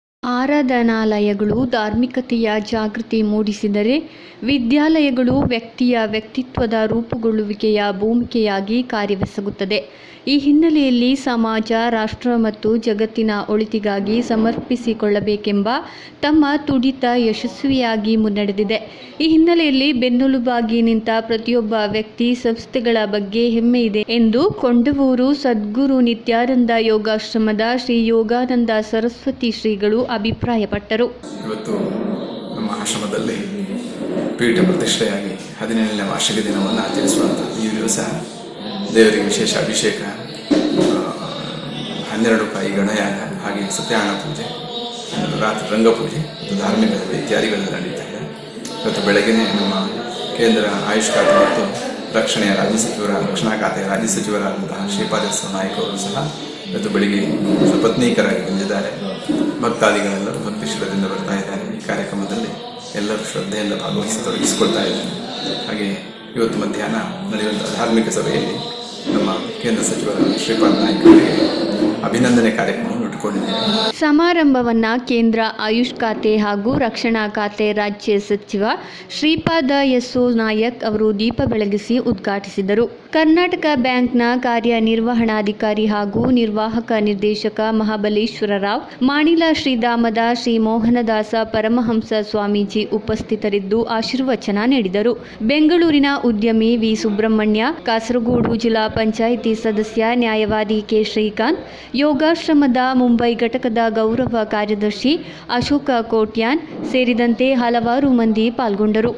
Speaker 1: ಆರಾಧನಾಲಯಗಳು ಧಾರ್ಮಿಕತೆಯ ಜಾಗೃತಿ ಮೂಡಿಸಿದರೆ ವಿದ್ಯಾಲಯಗಳು ವ್ಯಕ್ತಿಯ ವ್ಯಕ್ತಿತ್ವದ ರೂಪುಗೊಳ್ಳುವಿಕೆಯ ಭೂಮಿಕೆಯಾಗಿ ಕಾರ್ಯವೆಸಗುತ್ತದೆ ಈ ಹಿನ್ನೆಲೆಯಲ್ಲಿ ಸಮಾಜ ರಾಷ್ಟ್ರ ಮತ್ತು ಜಗತ್ತಿನ ಒಳಿತಿಗಾಗಿ ಸಮರ್ಪಿಸಿಕೊಳ್ಳಬೇಕೆಂಬ ತಮ್ಮ ತುಡಿತ ಯಶಸ್ವಿಯಾಗಿ ಮುನ್ನಡೆದಿದೆ ಈ ಹಿನ್ನೆಲೆಯಲ್ಲಿ ಬೆನ್ನೆಲುಬಾಗಿ ನಿಂತ ಪ್ರತಿಯೊಬ್ಬ ವ್ಯಕ್ತಿ ಸಂಸ್ಥೆಗಳ ಬಗ್ಗೆ ಹೆಮ್ಮೆ ಇದೆ ಎಂದು ಕೊಂಡವೂರು ಸದ್ಗುರು ನಿತ್ಯಾನಂದ ಯೋಗಾಶ್ರಮದ ಶ್ರೀ ಯೋಗಾನಂದ ಸರಸ್ವತಿ ಶ್ರೀಗಳು ಅಭಿಪ್ರಾಯಪಟ್ಟರು
Speaker 10: ಇವತ್ತು ನಮ್ಮ ಆಶ್ರಮದಲ್ಲಿ ಪೀಠ ಪ್ರತಿಷ್ಠೆಯಾಗಿ ಹದಿನೇಳನೇ ವಾರ್ಷಿಕ ದಿನವನ್ನು ಆಚರಿಸುವಂಥ ಈ ದಿವಸ ದೇವರಿಗೆ ವಿಶೇಷ ಅಭಿಷೇಕ ಆ, ಹನ್ನೆರಡು ಕಾಯಿ ಗಣಯಾಗ ಹಾಗೆ ಸತ್ಯನಾರಾಯಣ ಪೂಜೆ ಆಮೇಲೆ ರಾತ್ರಿ ರಂಗಪೂಜೆ ಮತ್ತು ಧಾರ್ಮಿಕ ಸಭೆ ಇತ್ಯಾದಿಗಳೆಲ್ಲ ನಡೀತಾ ಇದೆ ಇವತ್ತು ಬೆಳಗ್ಗೆನೇ ನಮ್ಮ ಕೇಂದ್ರ ಆಯುಷ್ ಖಾತೆ ಮತ್ತು ರಕ್ಷಣೆಯ ರಾಜ್ಯ ಸಚಿವರ ರಕ್ಷಣಾ ಖಾತೆಯ ರಾಜ್ಯ ಸಚಿವರಾದಂತಹ ಶ್ರೀಪಾದೇಶ್ವರ ನಾಯ್ಕ ಅವರು ಸಹ ಇವತ್ತು ಬೆಳಿಗ್ಗೆ ಸಪತ್ನೀಕರಾಗಿ ಬಂದಿದ್ದಾರೆ ಭಕ್ತಾದಿಗಳೆಲ್ಲರೂ ಭಕ್ತಿ ಶ್ರದ್ಧೆಯಿಂದ ಬರ್ತಾ ಇದ್ದಾರೆ ಈ ಕಾರ್ಯಕ್ರಮದಲ್ಲಿ ಎಲ್ಲರೂ ಶ್ರದ್ಧೆಯಿಂದ ಭಾಗವಹಿಸಿ ತೊಡಗಿಸಿಕೊಳ್ತಾ ಇದ್ದಾರೆ ಹಾಗೆ ಇವತ್ತು ಮಧ್ಯಾಹ್ನ ನಡೆಯುವಂಥ ಧಾರ್ಮಿಕ ಸಭೆಯಲ್ಲಿ ನಮ್ಮ ಕೇಂದ್ರ ಸಚಿವರ ಶ್ರೀಪಾದ್ ನಾಯ್ಕ ಅವರಿಗೆ ಅಭಿನಂದನೆ ಕಾರ್ಯಕ್ರಮವನ್ನು ಇಟ್ಟುಕೊಂಡಿದ್ದೇವೆ
Speaker 1: ಸಮಾರಂಭವನ್ನ ಕೇಂದ್ರ ಆಯುಷ್ ಖಾತೆ ಹಾಗೂ ರಕ್ಷಣಾ ಖಾತೆ ರಾಜ್ಯ ಸಚಿವ ಶ್ರೀಪಾದ ಯಸ್ಸೋ ನಾಯಕ್ ಅವರು ದೀಪ ಬೆಳಗಿಸಿ ಉದ್ಘಾಟಿಸಿದರು ಕರ್ನಾಟಕ ಬ್ಯಾಂಕ್ನ ಕಾರ್ಯನಿರ್ವಹಣಾಧಿಕಾರಿ ಹಾಗೂ ನಿರ್ವಾಹಕ ನಿರ್ದೇಶಕ ಮಹಾಬಲೇಶ್ವರ ರಾವ್ ಮಾಣಿಲ ಶ್ರೀಧಾಮದ ಶ್ರೀ ಮೋಹನದಾಸ ಪರಮಹಂಸ ಸ್ವಾಮೀಜಿ ಉಪಸ್ಥಿತರಿದ್ದು ಆಶೀರ್ವಚನ ನೀಡಿದರು ಬೆಂಗಳೂರಿನ ಉದ್ಯಮಿ ವಿ ಸುಬ್ರಹ್ಮಣ್ಯ ಕಾಸರಗೋಡು ಜಿಲ್ಲಾ ಪಂಚಾಯಿತಿ ಸದಸ್ಯ ನ್ಯಾಯವಾದಿ ಕೆ ಶ್ರೀಕಾಂತ್ ಯೋಗಾಶ್ರಮದ ಮುಂಬೈ ಘಟಕದ ಗೌರವ ಕಾರ್ಯದರ್ಶಿ ಅಶೋಕ ಕೋಟ್ಯಾನ್ ಸೇರಿದಂತೆ ಹಲವಾರು ಮಂದಿ ಪಾಲ್ಗೊಂಡರು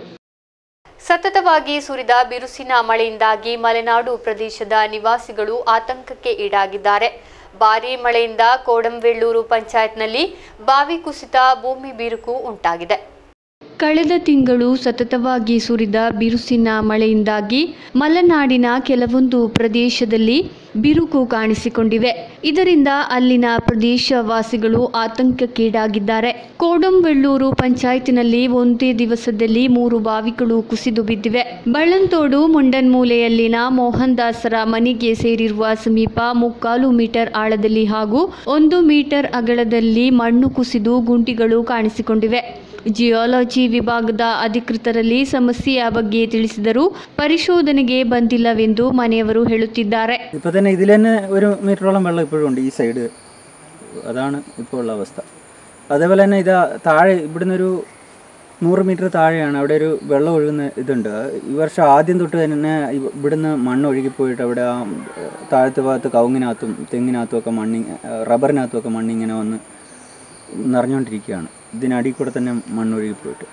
Speaker 1: ಸತತವಾಗಿ ಸುರಿದ ಬಿರುಸಿನ ಮಳೆಯಿಂದಾಗಿ ಮಲೆನಾಡು ಪ್ರದೇಶದ ನಿವಾಸಿಗಳು ಆತಂಕಕ್ಕೆ ಈಡಾಗಿದ್ದಾರೆ ಭಾರೀ ಮಳೆಯಿಂದ ಕೋಡಂವೆಳ್ಳೂರು ಪಂಚಾಯತ್ನಲ್ಲಿ ಬಾವಿ ಕುಸಿತ ಭೂಮಿ ಬಿರುಕು ಉಂಟಾಗಿದೆ ಕಳೆದ ತಿಂಗಳು ಸತತವಾಗಿ ಸುರಿದ ಬಿರುಸಿನ ಮಳೆಯಿಂದಾಗಿ ಮಲೆನಾಡಿನ ಕೆಲವೊಂದು ಪ್ರದೇಶದಲ್ಲಿ ಬಿರುಕು ಕಾಣಿಸಿಕೊಂಡಿವೆ ಇದರಿಂದ ಅಲ್ಲಿನ ಪ್ರದೇಶವಾಸಿಗಳು ಆತಂಕಕ್ಕೀಡಾಗಿದ್ದಾರೆ ಕೋಡಂಬೆಳ್ಳೂರು ಪಂಚಾಯತಿನಲ್ಲಿ ಒಂದೇ ದಿವಸದಲ್ಲಿ ಮೂರು ಬಾವಿಗಳು ಕುಸಿದು ಬಿದ್ದಿವೆ ಬಳ್ಳಂತೋಡು ಮುಂಡನ್ಮೂಲೆಯಲ್ಲಿನ ಮೋಹನ್ ದಾಸರ ಮನೆಗೆ ಸೇರಿರುವ ಸಮೀಪ ಮುಕ್ಕಾಲು ಮೀಟರ್ ಆಳದಲ್ಲಿ ಹಾಗೂ ಒಂದು ಮೀಟರ್ ಅಗಲದಲ್ಲಿ ಮಣ್ಣು ಕುಸಿದು ಗುಂಡಿಗಳು ಕಾಣಿಸಿಕೊಂಡಿವೆ ಜಿಯಾಲಜಿ ವಿಭಾಗದ ಅಧಿಕೃತರಲ್ಲಿ ಸಮಸ್ಯೆಯ ಬಗ್ಗೆ ತಿಳಿಸಿದರೂ പരിശോധനಗೆ ಬಂದಿಲ್ಲವೆಂದು ಮನೆಯವರು ಹೇಳುತ್ತಿದ್ದಾರೆ
Speaker 11: ഇപ്പോൾ തന്നെ ഇതിൽ തന്നെ ഒരു മീറ്ററോളം വെള്ളം ഇപ്പോഴും ഉണ്ട് ഈ സൈഡ് അതാണ് ഇപ്പോൾ ഉള്ള അവസ്ഥ അതേപോലെ തന്നെ ഇതാ താഴെ ഇവിടുന്ന് ഒരു നൂറ് മീറ്റർ താഴെയാണ് അവിടെ ഒരു വെള്ളം ഒഴുകുന്ന ഇതുണ്ട് ഈ വർഷം ആദ്യം തൊട്ട് തന്നെ ഇവ- ഇവിടുന്ന് മണ്ണ് ഒഴുകിപ്പോയിട്ട് അവിടെ ആ താഴത്തെ ഭാഗത്ത് കവുങ്ങിനകത്തും തെങ്ങിനകത്തും ഒക്കെ മണ്ണി റബ്ബറിനകത്തും ഒക്കെ മണ്ണിങ്ങനെ വന്ന് നിറഞ്ഞുകൊണ്ടിരിക്കുകയാണ് ഇതിനടിയിൽ കൂടെ തന്നെ മണ്ണ് ഒഴുകിപ്പോയിട്ട്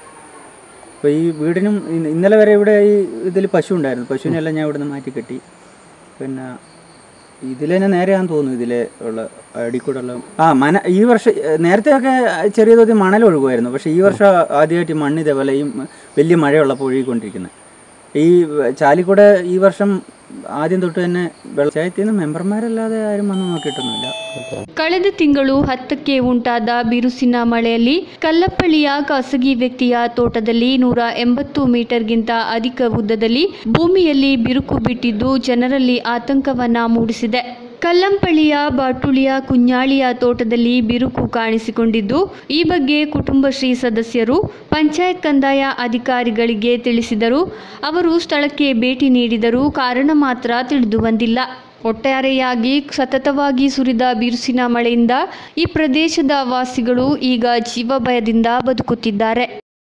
Speaker 11: അപ്പോൾ ഈ വീടിനും ഇ- ഇന്നലെ വരെ ഇവിടെ ഈ ഇതിൽ പശു ഉണ്ടായിരുന്നു പശുവിനെല്ലാം ഞാൻ ഇവിടുന്ന് മാറ്റി കെട്ടി പിന്നെ ഇതിൽ തന്നെ നേരെയാന്ന് തോന്നുന്നു ഇതിലെ ഉള്ള അടിക്കൂടെ ഉള്ള ആ മന ഈ വർഷം നേരത്തെയൊക്കെ ചെറിയ തോതിൽ മണൽ ഒഴുകുമായിരുന്നു പക്ഷേ ഈ വർഷം ആദ്യമായിട്ട് മണ്ണ് ഇതേപോലെ ഈ വലിയ മഴയുള്ളപ്പോൾ ഒഴുകിക്കൊണ്ടിരിക്കുന്നത് ഈ ചാലിക്കൂടെ ഈ വർഷം ആദ്യം തൊട്ട് തന്നെ പഞ്ചായത്തിൽ നിന്ന് മെമ്പർമാരല്ലാതെ ആരും വന്ന് നോക്കിയിട്ടൊന്നുമില്ല
Speaker 1: ಕಳೆದ ತಿಂಗಳು ಹತ್ತಕ್ಕೆ ಉಂಟಾದ ಬಿರುಸಿನ ಮಳೆಯಲ್ಲಿ ಕಲ್ಲಪ್ಪಳ್ಳಿಯ ಖಾಸಗಿ ವ್ಯಕ್ತಿಯ ತೋಟದಲ್ಲಿ ನೂರ ಎಂಬತ್ತು ಮೀಟರ್ಗಿಂತ ಅಧಿಕ ಉದ್ದದಲ್ಲಿ ಭೂಮಿಯಲ್ಲಿ ಬಿರುಕು ಬಿಟ್ಟಿದ್ದು ಜನರಲ್ಲಿ ಆತಂಕವನ್ನ ಮೂಡಿಸಿದೆ ಕಲ್ಲಂಪಳ್ಳಿಯ ಬಾಟುಳಿಯ ಕುഞ്ഞാಳಿಯ ತೋಟದಲ್ಲಿ ಬಿರುಕು ಕಾಣಿಸಿಕೊಂಡಿದ್ದು ಈ ಬಗ್ಗೆ ಕುಟುಂಬಶ್ರೀ ಸದಸ್ಯರು ಪಂಚಾಯತ್ ಕಂದಾಯ ಅಧಿಕಾರಿಗಳಿಗೆ ತಿಳಿಸಿದರು ಅವರು ಸ್ಥಳಕ್ಕೆ ಭೇಟಿ ನೀಡಿದರೂ ಕಾರಣ ಮಾತ್ರ ತಿಳಿದು ಬಂದಿಲ್ಲ ಒಟ್ಟಾರೆಯಾಗಿ ಸತತವಾಗಿ ಸುರಿದ ಬಿರುಸಿನ ಮಳೆಯಿಂದ ಈ ಪ್ರದೇಶದ ವಾಸಿಗಳು ಈಗ ಜೀವಭಯದಿಂದ ಬದುಕುತ್ತಿದ್ದಾರೆ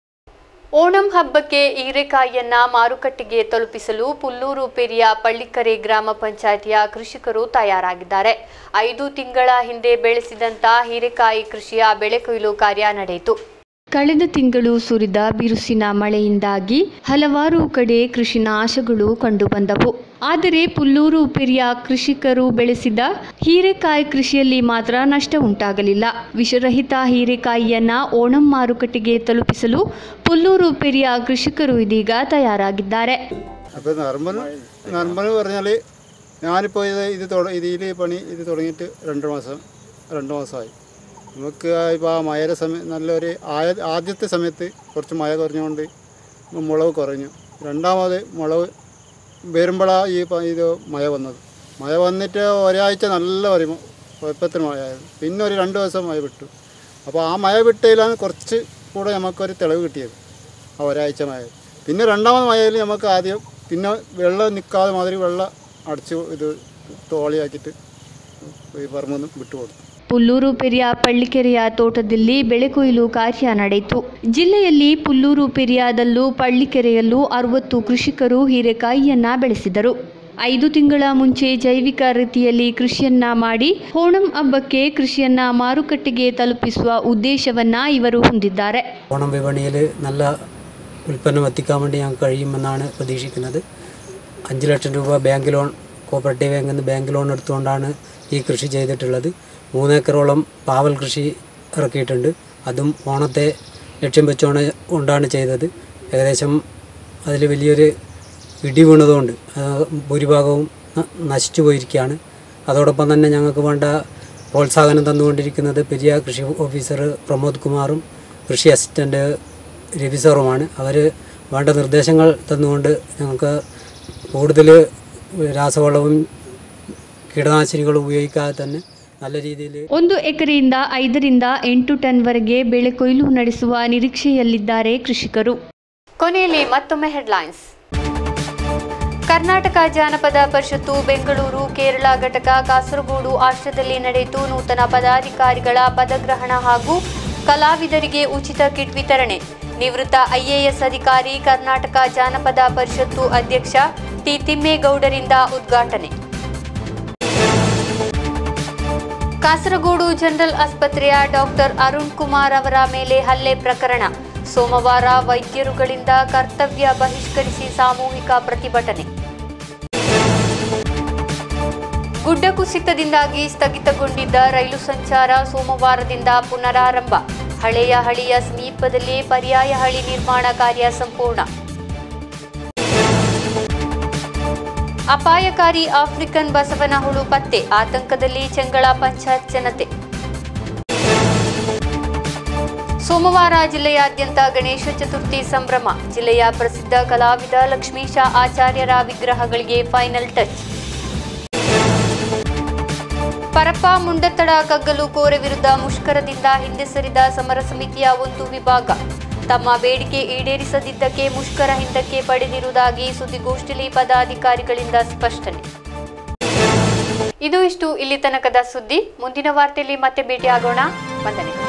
Speaker 1: ಓಣಂ ಹಬ್ಬಕ್ಕೆ ಹೀರೆಕಾಯಿಯನ್ನ ಮಾರುಕಟ್ಟೆಗೆ ತಲುಪಿಸಲು ಪುಲ್ಲೂರು ಪೆರಿಯ ಪಳ್ಳಿಕರೆ ಗ್ರಾಮ ಪಂಚಾಯಿತಿಯ ಕೃಷಿಕರು ತಯಾರಾಗಿದ್ದಾರೆ ಐದು ತಿಂಗಳ ಹಿಂದೆ ಬೆಳೆಸಿದಂತ ಹೀರೆಕಾಯಿ ಕೃಷಿಯ ಬೆಳೆ ಕೊಯ್ಲು ಕಾರ್ಯ ನಡೆಯಿತು ಕಳೆದ ತಿಂಗಳು ಸುರಿದ ಬಿರುಸಿನ ಮಳೆಯಿಂದಾಗಿ ಹಲವಾರು ಕಡೆ ಕೃಷಿ ನಾಶಗಳು ಕಂಡುಬಂದವು ಆದರೆ ಪುಲ್ಲೂರು ಪೆರಿಯ ಕೃಷಿಕರು ಬೆಳೆಸಿದ ಹೀರೆಕಾಯಿ ಕೃಷಿಯಲ್ಲಿ ಮಾತ್ರ ನಷ್ಟ ಉಂಟಾಗಲಿಲ್ಲ ವಿಷರಹಿತ ಹೀರೆಕಾಯಿಯನ್ನ ಓಣಂ ಮಾರುಕಟ್ಟೆಗೆ ತಲುಪಿಸಲು ಪುಲ್ಲೂರು ಪೆರಿಯ ಕೃಷಿಕರು ಇದೀಗ തയ്യാറാಗಿದ್ದಾರೆ
Speaker 12: അപ്പോൾ നർമ്മൽ നർമ്മൽ പറഞ്ഞാൽ ഞാനിപ്പോൾ ഇത് ഇത് തുട ഇതിൽ പണി ഇത് തുടങ്ങിയിട്ട് രണ്ട് മാസം രണ്ട് മാസമായി നമുക്ക് ഇപ്പോൾ ആ മഴയുടെ സമയം നല്ലൊരു ആയ- ആദ്യത്തെ സമയത്ത് കുറച്ച് മഴ കുറഞ്ഞുകൊണ്ട് മുളക് കുറഞ്ഞു രണ്ടാമത് മുളക് വരുമ്പോഴാണ് ഈ പ- ഇത് മഴ വന്നത് മഴ വന്നിട്ട് ഒരാഴ്ച നല്ല വരുമ്പോൾ കുഴപ്പത്തിന് മഴയായിരുന്നു പിന്നെ ഒരു രണ്ട് ദിവസം മഴ വിട്ടു അപ്പോൾ ആ മഴ വിട്ടതിലാണ് കുറച്ച് കൂടെ നമുക്കൊരു തെളിവ് കിട്ടിയത് ആ ഒരാഴ്ച മഴ പിന്നെ രണ്ടാമത് മഴയിൽ നമുക്ക് ആദ്യം പിന്നെ വെള്ളം നിൽക്കാതെ മാതിരി വെള്ളം അടച്ച് ഇത് തോളിയാക്കിയിട്ട് ഈ പറമ്പ് വിട്ടുകൊടുത്തു
Speaker 1: ಪುಲ್ಲೂರು ಪೆರಿಯ ಪಳ್ಳಿಕೆರೆಯ ತೋಟದಲ್ಲಿ ಬೆಳೆ ಕೊಯ್ಲು ಕಾರ್ಯ ನಡೆಯಿತು ಜಿಲ್ಲೆಯಲ್ಲಿ ಪುಲ್ಲೂರು ಪೆರಿಯಾದಲ್ಲೂ ಪಳ್ಳಿಕೆರೆಯಲ್ಲೂ ಅರವತ್ತು ಕೃಷಿಕರು ಹೀರೆಕಾಯಿಯನ್ನ ಬೆಳೆಸಿದರು ಐದು ತಿಂಗಳ ಮುಂಚೆ ಜೈವಿಕ ರೀತಿಯಲ್ಲಿ ಕೃಷಿಯನ್ನ ಮಾಡಿ ಓಣಂ ಹಬ್ಬಕ್ಕೆ ಕೃಷಿಯನ್ನ ಮಾರುಕಟ್ಟೆಗೆ ತಲುಪಿಸುವ ಉದ್ದೇಶವನ್ನ ಇವರು ಹೊಂದಿದ್ದಾರೆ
Speaker 13: ഓണം വിപണിയിൽ നല്ല ഉൽപ്പന്നം എത്തിക്കാൻ വേണ്ടി ഞങ്ങൾക്ക് കഴിയുമെന്നാണ് പ്രതീക്ഷിക്കുന്നത് അഞ്ച് ലക്ഷം രൂപ ബാങ്ക് ലോൺ കോപ്പറേറ്റീവ് ബാങ്കിൽ നിന്ന് ബാങ്ക് ലോൺ എടുത്തുകൊണ്ടാണ് ഈ കൃഷി ചെയ്തിട്ടുള്ളത് മൂന്നേക്കറോളം പാവൽ കൃഷി ഇറക്കിയിട്ടുണ്ട് അതും ഓണത്തെ ലക്ഷ്യം വെച്ചുകൊണ്ട് കൊണ്ടാണ് ചെയ്തത് ഏകദേശം അതിൽ വലിയൊരു ഇടി വീണതുകൊണ്ട് ആ, ഭൂരിഭാഗവും ന- നശിച്ചു പോയിരിക്കുകയാണ് അതോടൊപ്പം തന്നെ ഞങ്ങൾക്ക് വേണ്ട പ്രോത്സാഹനം തന്നുകൊണ്ടിരിക്കുന്നത് പെരിയ കൃഷി ഓഫീസർ പ്രമോദ് കുമാറും കൃഷി അസിസ്റ്റൻ്റ് രവി സാറുമാണ് അവർ വേണ്ട നിർദ്ദേശങ്ങൾ തന്നുകൊണ്ട് ഞങ്ങൾക്ക് കൂടുതൽ രാസവളവും കീടനാശിനികളും ഉപയോഗിക്കാതെ തന്നെ നല്ല രീതിയിൽ
Speaker 1: ಒಂದು ಎಕರೆಯಿಂದ ಐದರಿಂದ ಎಂಟು ಟನ್ವರೆಗೆ ಬೆಳೆ ಕೊಯ್ಲು ನಡೆಸುವ ನಿರೀಕ್ಷೆಯಲ್ಲಿದ್ದಾರೆ ಕೃಷಿಕರು ಕೊನೆಯಲ್ಲಿ ಮತ್ತೊಮ್ಮೆ ಹೆಡ್ಲೈನ್ಸ್ ಕರ್ನಾಟಕ ಜಾನಪದ ಪರಿಷತ್ತು ಬೆಂಗಳೂರು ಕೇರಳ ಘಟಕ ಕಾಸರಗೋಡು ಆಶ್ರಯದಲ್ಲಿ ನಡೆಯಿತು ನೂತನ ಪದಾಧಿಕಾರಿಗಳ ಪದಗ್ರಹಣ ಹಾಗೂ ಕಲಾವಿದರಿಗೆ ಉಚಿತ ಕಿಟ್ ವಿತರಣೆ ನಿವೃತ್ತ ಐಎಎಸ್ ಅಧಿಕಾರಿ ಕರ್ನಾಟಕ ಜಾನಪದ ಪರಿಷತ್ತು ಅಧ್ಯಕ್ಷ ಟಿ ತಿಮ್ಮೇಗೌಡರಿಂದ ಉದ್ಘಾಟನೆ ಕಾಸರಗೋಡು ಜನರಲ್ ಆಸ್ಪತ್ರೆಯ ಡಾಕ್ಟರ್ ಅರುಣ್ ಕುಮಾರ್ ಅವರ ಮೇಲೆ ಹಲ್ಲೆ ಪ್ರಕರಣ ಸೋಮವಾರ ವೈದ್ಯರುಗಳಿಂದ ಕರ್ತವ್ಯ ಬಹಿಷ್ಕರಿಸಿ ಸಾಮೂಹಿಕ ಪ್ರತಿಭಟನೆ ಗುಡ್ಡ ಕುಸಿತದಿಂದಾಗಿ ಸ್ಥಗಿತಗೊಂಡಿದ್ದ ರೈಲು ಸಂಚಾರ ಸೋಮವಾರದಿಂದ ಪುನರಾರಂಭ ಹಳೆಯ ಹಳಿಯ ಸಮೀಪದಲ್ಲಿ ಪರ್ಯಾಯ ಹಳಿ ನಿರ್ಮಾಣ ಕಾರ್ಯ ಸಂಪೂರ್ಣ ಅಪಾಯಕಾರಿ ಆಫ್ರಿಕನ್ ಬಸವನ ಹುಳು ಪತ್ತೆ ಆತಂಕದಲ್ಲಿ ಚೆಂಗಳ ಪಂಚಾಯತ್ ಜನತೆ ಸೋಮವಾರ ಜಿಲ್ಲೆಯಾದ್ಯಂತ ಗಣೇಶ ಚತುರ್ಥಿ ಸಂಭ್ರಮ ಜಿಲ್ಲೆಯ ಪ್ರಸಿದ್ಧ ಕಲಾವಿದ ಲಕ್ಷ್ಮೀಶ ಆಚಾರ್ಯರ ವಿಗ್ರಹಗಳಿಗೆ ಫೈನಲ್ ಟಚ್ ಪರಪ್ಪ ಮುಂಡತ್ತಡ ಕಗ್ಗಲು ಕೋರೆ ವಿರುದ್ಧ ಮುಷ್ಕರದಿಂದ ಹಿಂದೆ ಸರಿದ ಸಮರ ಸಮಿತಿಯ ಒಂದು ವಿಭಾಗ ತಮ್ಮ ಬೇಡಿಕೆ ಈಡೇರಿಸದಿದ್ದಕ್ಕೆ ಮುಷ್ಕರ ಹಿಂದಕ್ಕೆ ಪಡೆದಿರುವುದಾಗಿ ಸುದ್ದಿಗೋಷ್ಠಿಯಲ್ಲಿ ಪದಾಧಿಕಾರಿಗಳಿಂದ ಸ್ಪಷ್ಟನೆ ಇದು ಇಷ್ಟು ಇಲ್ಲಿ ತನಕದ ಸುದ್ದಿ ಮುಂದಿನ ವಾರ್ತೆಯಲ್ಲಿ ಮತ್ತೆ ಭೇಟಿಯಾಗೋಣ ವಂದನೆಗಳು